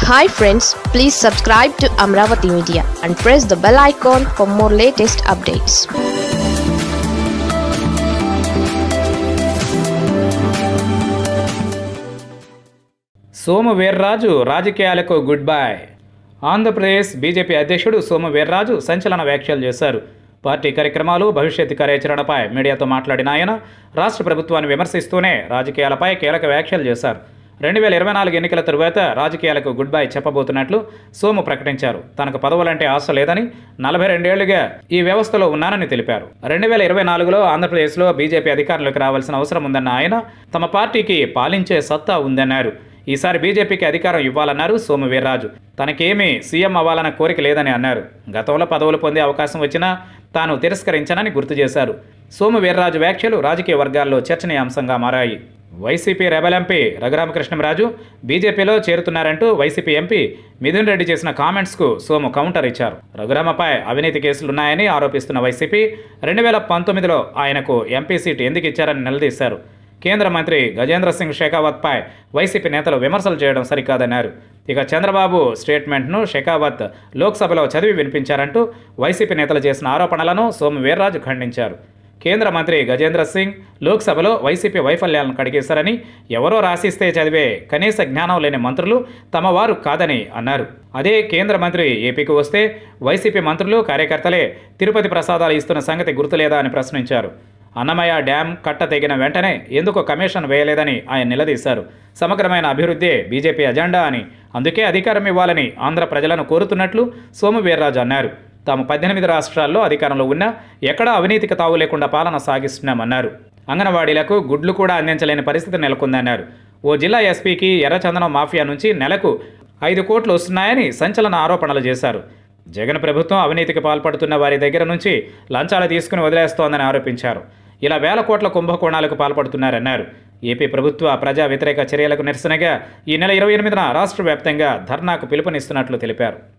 hi friends please subscribe to Amaravati media and press the bell icon for more latest updates Somu Veerraju రాజకీయాలకు good bye Andhra Pradesh BJP అధ్యక్షుడు సోము వీర్రాజు సంచలన వ్యాఖ్యలు చేశారు party కార్యక్రమాలు భవిష్యత్తు కార్యాచరణపై మీడియాతో మాట్లాడిన ఆయన రాష్ట్ర ప్రభుత్వాన్ని విమర్శిస్తూనే రాజకీయాలపై కీలక వ్యాఖ్యలు చేశారు రెండు వేల ఇరవై నాలుగు ఎన్నికల తరువాత రాజకీయాలకు గుడ్ బై చెప్పబోతున్నట్లు సోము ప్రకటించారు తనకు పదవులంటే ఆశ లేదని నలభై రెండేళ్లుగా ఈ వ్యవస్థలో ఉన్నానని తెలిపారు రెండు వేల ఇరవై నాలుగులో ఆంధ్రప్రదేశ్లో బీజేపీ అధికారంలోకి రావాల్సిన అవసరం ఉందన్న ఆయన తమ పార్టీకి పాలించే సత్తా ఉందన్నారు ఈసారి బీజేపీకి అధికారం ఇవ్వాలన్నారు సోము వీర్రాజు తనకేమీ సీఎం అవ్వాలన్న కోరిక లేదని అన్నారు గతంలో పదవులు పొందే అవకాశం వచ్చినా తాను తిరస్కరించనని గుర్తు చేశారు సోము వీర్రాజు వ్యాఖ్యలు రాజకీయ వర్గాల్లో చర్చనీయాంశంగా మారాయి వైసీపీ రెబల్ ఎంపీ రఘురామకృష్ణంరాజు బీజేపీలో చేరుతున్నారంటూ వైసీపీ ఎంపీ మిథున్ రెడ్డి చేసిన కామెంట్స్కు సోము కౌంటర్ ఇచ్చారు రఘురామపై అవినీతి కేసులున్నాయని ఆరోపిస్తున్న వైసీపీ రెండు వేల పంతొమ్మిదిలో ఆయనకు ఎంపీ సీటు ఎందుకు ఇచ్చారని నిలదీశారు కేంద్ర మంత్రి గజేంద్ర సింగ్ షెకావత్పై వైసీపీ నేతలు విమర్శలు చేయడం సరికాదన్నారు ఇక చంద్రబాబు స్టేట్మెంట్ను షెకావత్ లోక్సభలో చదివి వినిపించారంటూ వైసీపీ నేతలు చేసిన ఆరోపణలను సోము వీర్రాజు ఖండించారు కేంద్ర మంత్రి గజేంద్ర సింగ్ లోక్సభలో వైసీపీ వైఫల్యాలను కడిగేశారని ఎవరో రాసిస్తే చదివే కనీస జ్ఞానం లేని మంత్రులు తమ వారు కాదని అన్నారు అదే కేంద్ర మంత్రి ఏపీకి వస్తే వైసీపీ మంత్రులు కార్యకర్తలే తిరుపతి ప్రసాదాలు ఇస్తున్న సంగతి గుర్తులేదా అని ప్రశ్నించారు అన్నమయ్య డ్యాం కట్ట తెగిన వెంటనే ఎందుకు కమిషన్ వేయలేదని ఆయన నిలదీశారు సమగ్రమైన అభివృద్ధే బీజేపీ అజెండా అని అందుకే అధికారం ఇవ్వాలని ఆంధ్ర ప్రజలను కోరుతున్నట్లు సోము వీర్రాజు అన్నారు తాము పద్దెనిమిది రాష్ట్రాల్లో అధికారంలో ఉన్నా ఎక్కడా అవినీతికి తావు లేకుండా పాలన సాగిస్తున్నామన్నారు అంగన్వాడీలకు గుడ్లు కూడా అందించలేని పరిస్థితి నెలకొందన్నారు ఓ జిల్లా ఎస్పీకి ఎర్రచందనం మాఫియా నుంచి నెలకు ఐదు కోట్లు వస్తున్నాయని సంచలన ఆరోపణలు చేశారు జగన్ ప్రభుత్వం అవినీతికి పాల్పడుతున్న వారి దగ్గర నుంచి లంచాలు తీసుకుని వదిలేస్తోందని ఆరోపించారు ఇలా వేల కోట్ల కుంభకోణాలకు పాల్పడుతున్నారన్నారు ఏపీ ప్రభుత్వ ప్రజా వ్యతిరేక చర్యలకు నిరసనగా ఈ నెల ఇరవై ఎనిమిదిన రాష్ట్ర వ్యాప్తంగా ధర్నాకు పిలుపునిస్తున్నట్లు తెలిపారు